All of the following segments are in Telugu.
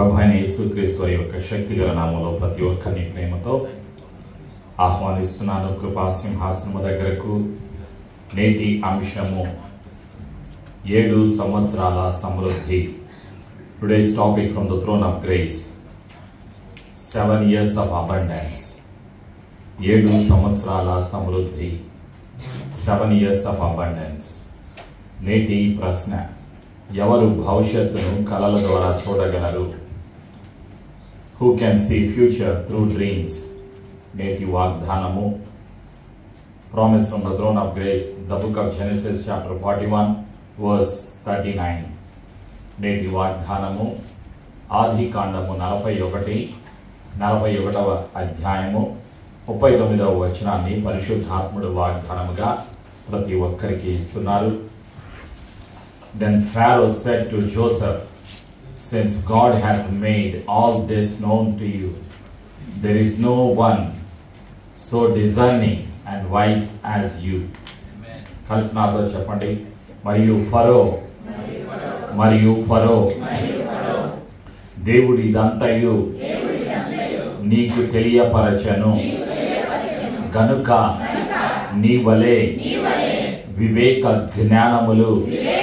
ప్రభు అయిన యేసుక్రీస్తు వారి యొక్క శక్తిగల నామంలో ప్రతి ఒక్కరిని ప్రేమతో ఆహ్వానిస్తున్నాను కృపా సింహాసనము దగ్గరకు నేటి అంశము ఏడు సంవత్సరాల సమృద్ధి today's topic from the throne of grace seven years of abundance ఏడు సంవత్సరాల సమృద్ధి సెవెన్ ఇయర్స్ ఆఫ్ అబండెన్స్ నేటి ప్రశ్న ఎవరు భవిష్యత్తును కళల ద్వారా చూడగలరు who can see future through dreams నేటి వాగ్దానము promise from the throne of grace the book of Genesis chapter forty one verse thirty nine నేటి వాగ్దానము ఆది కాండము నలభై ఒకటి నలభై ఒకటవ అధ్యాయము ముప్పై తొమ్మిదవ వచనాన్ని పరిశుద్ధాత్ముడు వాగ్దానముగా ప్రతి ఒక్కరికి ఇస్తున్నారు Then Pharaoh said to Joseph, Since God has made all this known to you, there is no one so discerning and wise as you. కలిసి నాతో చెప్పండి మరియు ఫరో మరియు ఫరో దేవుడు ఇదంతయు నీకు తెలియపరచను గనుక నీ వలె వివేక జ్ఞానములు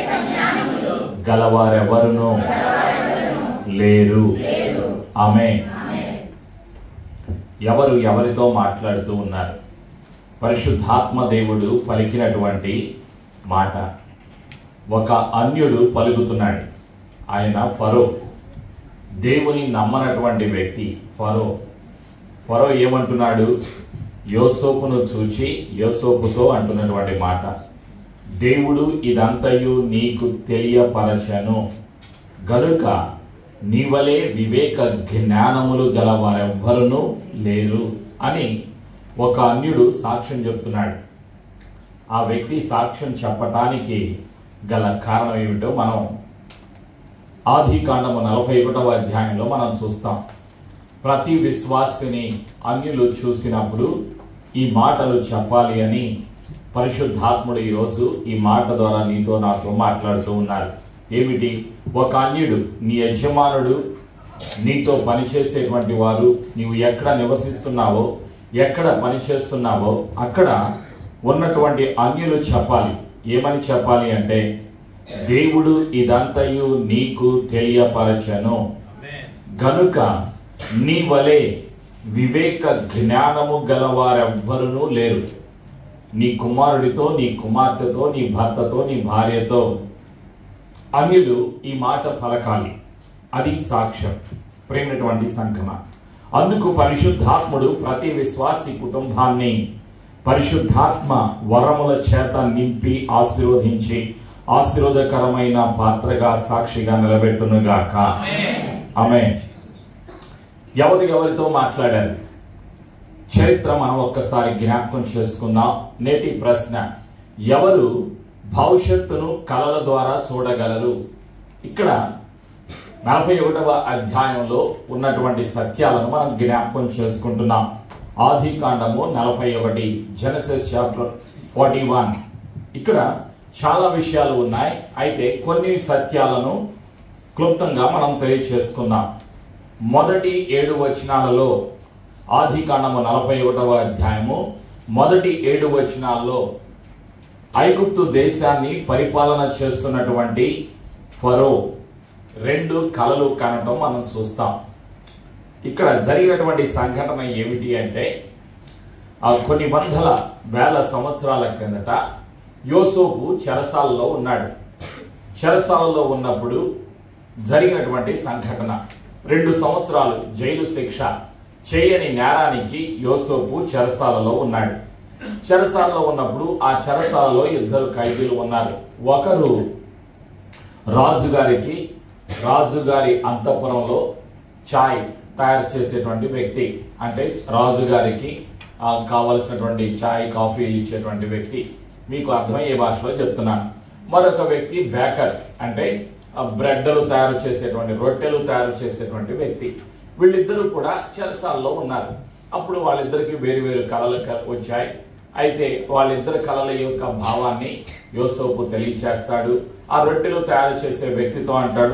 గలవారెవరును లేరు ఆమె ఎవరు ఎవరితో మాట్లాడుతూ ఉన్నారు పరిశుద్ధాత్మ దేవుడు పలికినటువంటి మాట ఒక అన్యుడు పలుకుతున్నాడు ఆయన ఫరో దేవుని నమ్మనటువంటి వ్యక్తి ఫరో ఫరో ఏమంటున్నాడు యోసోపును చూచి యోసోపుతో అంటున్నటువంటి మాట దేవుడు ఇదంతయు నీకు తెలియపరచను గనుక నీవలే వివేక జ్ఞానములు గల వారెవ్వరును లేరు అని ఒక అన్యుడు సాక్ష్యం చెప్తున్నాడు ఆ వ్యక్తి సాక్ష్యం చెప్పటానికి గల కారణం ఏమిటో మనం ఆది కాండము నలభై ఒకటవ అధ్యాయంలో మనం చూస్తాం ప్రతి విశ్వాసిని అన్యులు చూసినప్పుడు ఈ మాటలు చెప్పాలి అని పరిశుద్ధాత్ముడు ఈరోజు ఈ మాట ద్వారా నీతో నాతో మాట్లాడుతూ ఉన్నారు ఏమిటి ఒక అన్యుడు నీ యజమానుడు నీతో పనిచేసేటువంటి వారు నీవు ఎక్కడ నివసిస్తున్నావో ఎక్కడ పనిచేస్తున్నావో అక్కడ ఉన్నటువంటి అన్యులు చెప్పాలి ఏమని చెప్పాలి అంటే దేవుడు ఇదంతయు నీకు తెలియపరచను గనుక నీ వలె వివేక జ్ఞానము గలవారెవ్వరునూ లేరు నీ కుమారుడితో నీ కుమార్తెతో నీ భర్తతో నీ భార్యతో అన్యులు ఈ మాట పలకాలి అది సాక్ష్యం ప్రేమైనటువంటి సంఘమ అందుకు పరిశుద్ధాత్ముడు ప్రతి విశ్వాసి కుటుంబాన్ని పరిశుద్ధాత్మ వరముల చేత నింపి ఆశీర్వదించి ఆశీర్వదకరమైన పాత్రగా సాక్షిగా నిలబెట్టునుగాక ఆమె ఎవరు ఎవరితో మాట్లాడారు చరిత్ర మనం ఒక్కసారి జ్ఞాపకం చేసుకుందాం నేటి ప్రశ్న ఎవరు భవిష్యత్తును కళల ద్వారా చూడగలరు ఇక్కడ నలభై ఒకటవ అధ్యాయంలో ఉన్నటువంటి సత్యాలను మనం జ్ఞాపకం చేసుకుంటున్నాం ఆది కాండము నలభై ఒకటి జెనసిస్ చాప్టర్ ఫార్టీ వన్ ఇక్కడ చాలా విషయాలు ఉన్నాయి అయితే కొన్ని సత్యాలను క్లుప్తంగా మనం తెలియచేసుకుందాం మొదటి ఏడు వచనాలలో ఆది కాండము నలభై ఒకటవ అధ్యాయము మొదటి ఏడు వచనాల్లో ఐగుప్తు దేశాన్ని పరిపాలన చేస్తున్నటువంటి ఫరో రెండు కళలు కనటం మనం చూస్తాం ఇక్కడ జరిగినటువంటి సంఘటన ఏమిటి అంటే ఆ కొన్ని వందల వేల సంవత్సరాల క్రిందట యోసోపు చెరసాలలో ఉన్నాడు చెరసాలలో ఉన్నప్పుడు జరిగినటువంటి సంఘటన రెండు సంవత్సరాలు జైలు శిక్ష చేయని నేరానికి యోసోపు చెరసాలలో ఉన్నాడు చెరసాలలో ఉన్నప్పుడు ఆ చెరసాలలో ఇద్దరు ఖైదీలు ఉన్నారు ఒకరు రాజుగారికి రాజుగారి అంతఃపురంలో చాయ్ తయారు చేసేటువంటి వ్యక్తి అంటే రాజుగారికి ఆ, కావలసినటువంటి చాయ్ కాఫీలు ఇచ్చేటువంటి వ్యక్తి మీకు అర్థమయ్యే భాషలో చెప్తున్నాను మరొక వ్యక్తి బేకర్ అంటే ఆ, బ్రెడ్లు తయారు చేసేటువంటి రొట్టెలు తయారు చేసేటువంటి వ్యక్తి వీళ్ళిద్దరూ కూడా చెరసాల్లో ఉన్నారు అప్పుడు వాళ్ళిద్దరికి వేరు వేరు కళలు క- వచ్చాయి అయితే వాళ్ళిద్దరి కళల యొక్క భావాన్ని యోసోపు తెలియచేస్తాడు ఆ రొట్టెలు తయారు చేసే వ్యక్తితో అంటాడు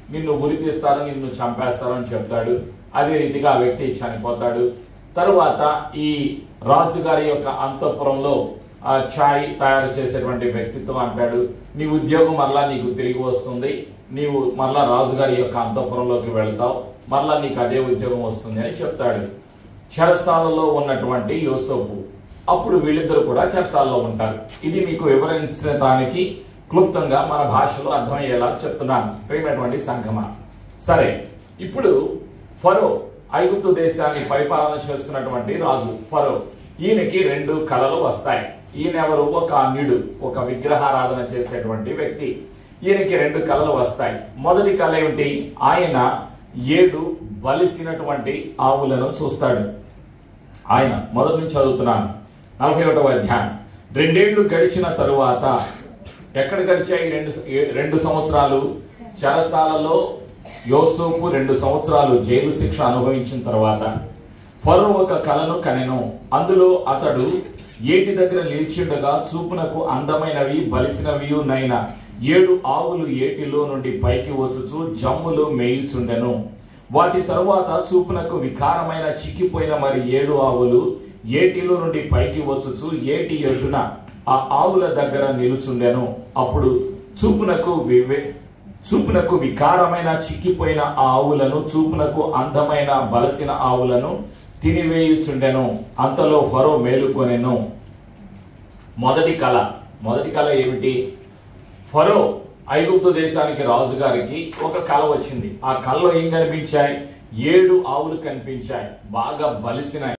నిన్ను ఉరి తీస్తారు నిన్ను చంపేస్తారు అని చెప్తాడు అదే రీతిగా ఆ వ్యక్తి చనిపోతాడు తరువాత ఈ రాజుగారి యొక్క అంతఃపురంలో ఆ ఛాయ్ తయారు చేసేటువంటి వ్యక్తిత్వం అంటాడు నీ ఉద్యోగం మరలా నీకు తిరిగి వస్తుంది నీవు మరలా రాజుగారి యొక్క అంతఃపురంలోకి వెళ్తావు మరలా నీకు అదే ఉద్యోగం వస్తుంది అని చెప్తాడు చెరసాలలో ఉన్నటువంటి యోసోపు అప్పుడు వీళ్ళిద్దరు కూడా చెరసాలలో ఉంటారు ఇది మీకు వివరించడానికి క్లుప్తంగా మన భాషలో అర్థమయ్యేలా చెప్తున్నాను ప్రియమైనటువంటి సంఘమా సరే ఇప్పుడు ఫరో ఐగుప్తు దేశాన్ని పరిపాలన చేస్తున్నటువంటి రాజు ఫరో ఈయనకి రెండు కళలు వస్తాయి ఈయన ఎవరు ఒక అన్యుడు ఒక విగ్రహారాధన చేసేటువంటి వ్యక్తి ఈయనకి రెండు కళలు వస్తాయి మొదటి కళ ఏమిటి ఆయన ఏడు బలిసినటువంటి ఆవులను చూస్తాడు ఆయన మొదటి నుంచి చదువుతున్నాను నలభై ఒకటవ అధ్యాయం రెండేళ్లు గడిచిన తరువాత ఎక్కడ గడిచాయి రెండు ఏ- రెండు సంవత్సరాలు చెరసాలలో యోసోపు రెండు సంవత్సరాలు జైలు శిక్ష అనుభవించిన తర్వాత ఫరో ఒక కలను కనెను అందులో అతడు ఏటి దగ్గర నిలిచిండగా చూపునకు అందమైనవి బలిసినవి నైన ఏడు ఆవులు ఏటిలో నుండి పైకి వచ్చుచు జమ్ములు మేయుచుండెను వాటి తరువాత చూపునకు వికారమైన చిక్కిపోయిన మరి ఏడు ఆవులు ఏటిలో నుండి పైకి వచ్చుచు ఏటి ఎడ్డున ఆ ఆవుల దగ్గర నిలుచుండెను అప్పుడు చూపునకు వివే చూపునకు వికారమైన చిక్కిపోయిన ఆ ఆవులను చూపునకు అందమైన బలసిన ఆవులను తినివేయుచుండెను అంతలో ఫరో మేలుకొనెను మొదటి కళ మొదటి కళ ఏమిటి ఫరో ఐగుప్తు దేశానికి రాజుగారికి ఒక కళ వచ్చింది ఆ కళలో ఏం కనిపించాయి ఏడు ఆవులు కనిపించాయి బాగా బలిసినాయి